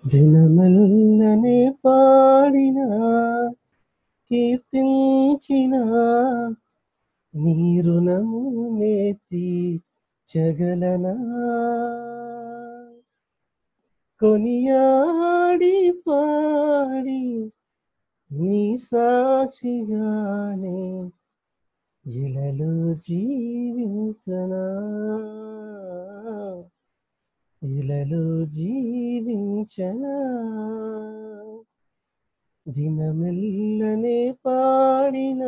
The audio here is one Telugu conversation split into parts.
దినమల్లనే పాడిన కీర్తించిన నీ రుణము నేతి చగలనా కొనియాడి పాడి నీ సాక్షిగానే ఇలలో జీవించనా ఇలలో జీవించనా దినమెల్లనే పాడిన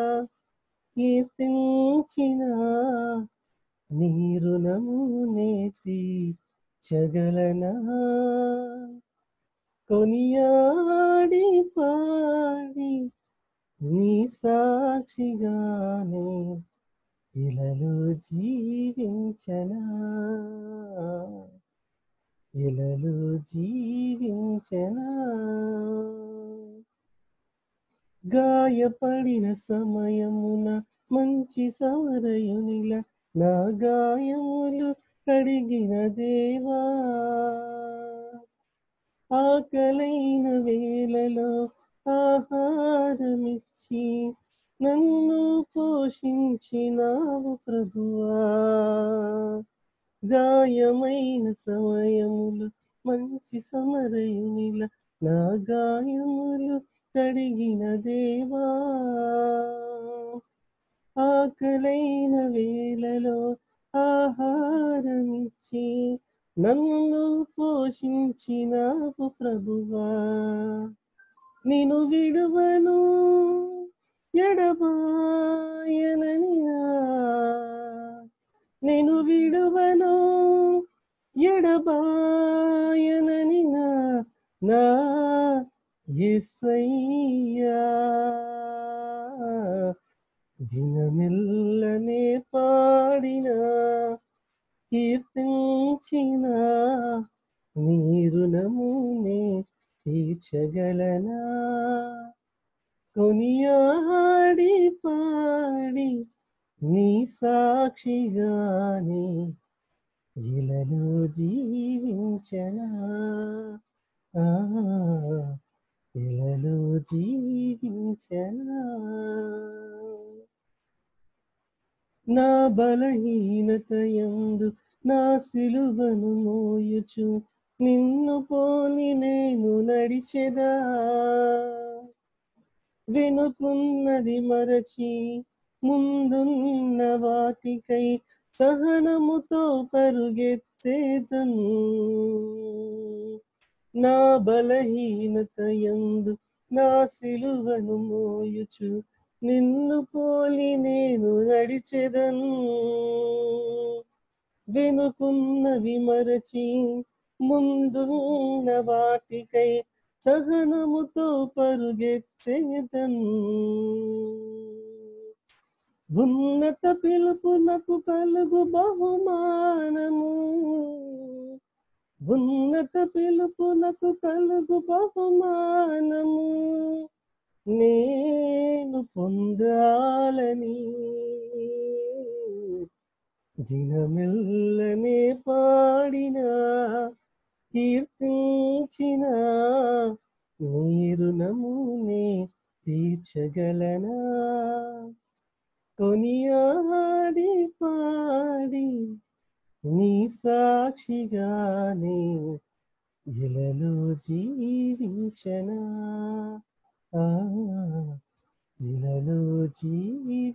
కీర్తించిన నీ రుణము నేతి చగలనా కొనియాడి పాడి నీ సాక్షిగానే ఇలలో జీవించనా ఇలలో జీవించనా గాయపడిన సమయమున మంచి సమరయునిల నా గాయములు కడిగిన దేవా ఆకలైన వేళలో ఆహారమిచ్చి నన్ను పోషించినావు ప్రభువా గాయమైన సమయములు మంచి సమరయునిల నా గాయములు కడిగిన దేవా ఆకలైన వేళలో ఆహారమిచ్చి నన్ను పోషించినావు ప్రభువా నిను విడువను ఎడబాయనని నేను విడువను ఎడబాయనని నా ఎస్సయ్యా దినమెల్లనే పాడిన కీర్తించిన నీరునమునే తీర్చగలనా కొనియాడి పాడి నీ సాక్షిగానే ఇలలో జీవించనా ఆ, ఇలలో జీవించనా నా బలహీనత యందు నా సిలువను మోయుచు నిన్ను పోని నేను నడిచెదా వెనుకున్నది మరచి ముందున్న వాటికై సహనముతో పరుగెత్తేదను నా బలహీనత యందు నా సిలువను మోయుచు నిన్ను పోలి నేను నడిచెదను వెనుకున్నవి మరచి ముందున్న వాటికై సహనముతో పరుగెత్తేదను ఉన్నత పిలుపునకు కలుగు బహుమానము ఉన్నత పిలుపునకు కలుగు బహుమానము నేను పొందాలని దినమెల్లనే పాడిన కీర్తించిన నీరు నమునే తీర్చగలనా కొనియాడి పాడి నీ సాక్షిగానే ఇలలో జీవించనా ఆ, ఇలలో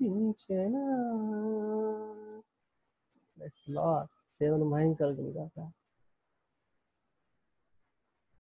జీవించనా Bless Lord. దేవుని మహిమ కలుగును గాక